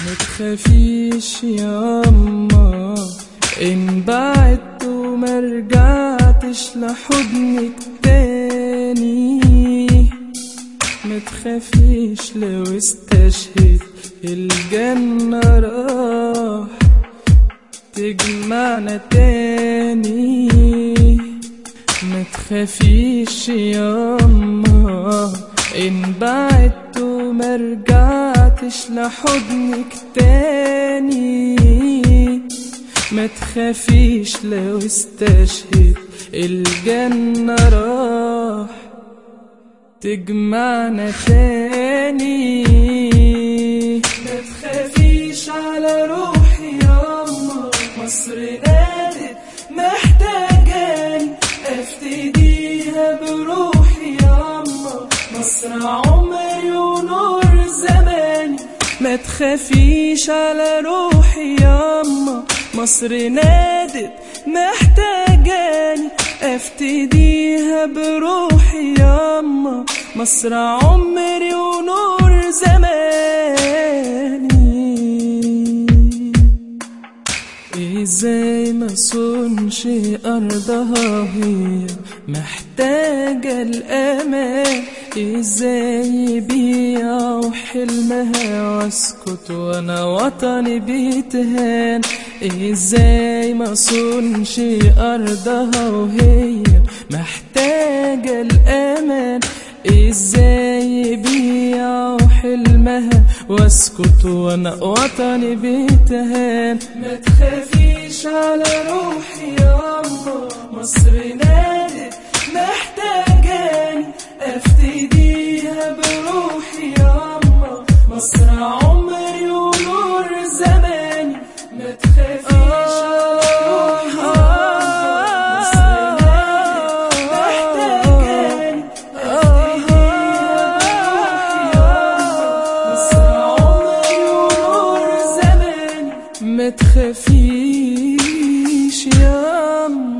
متخافيش ياما ان بعدت وما رجعتش لحضنك تاني متخافيش لو استشهد الجنة راح تجمعنا تاني متخافيش ياما ان بعدت وما رجعتش لحضنك تاني ما تخافيش لو استشهد الجنة راح تجمعنا تاني ما تخافيش على روحي ياما مصر نادت محتاجاني افتديها بروحي ياما مصر عمري ونور زماني ما تخافيش على روحي ياما مصر نادت محتاجاني افتديها بروحي ياما مصر عمري ونور زماني ازاي ما صنش ارضها هي محتاجة الامان ازاي بيعوا حلمها واسكت وانا وطني بيتهان ازاي ما صنش ارضها وهي محتاجة الامان ازاي بيعوا حلمها واسكت وانا وطني بيتهان ما تخافيش على روحي ياما مصر نادت محتاجاني افتديها بروحي ياما مصر عمري ونور زماني ما تخافيش على روحي ياما مصر نادت محتاجاني افتديها بروحي ياما مصر عمري ونور زماني ما تخافيش ياما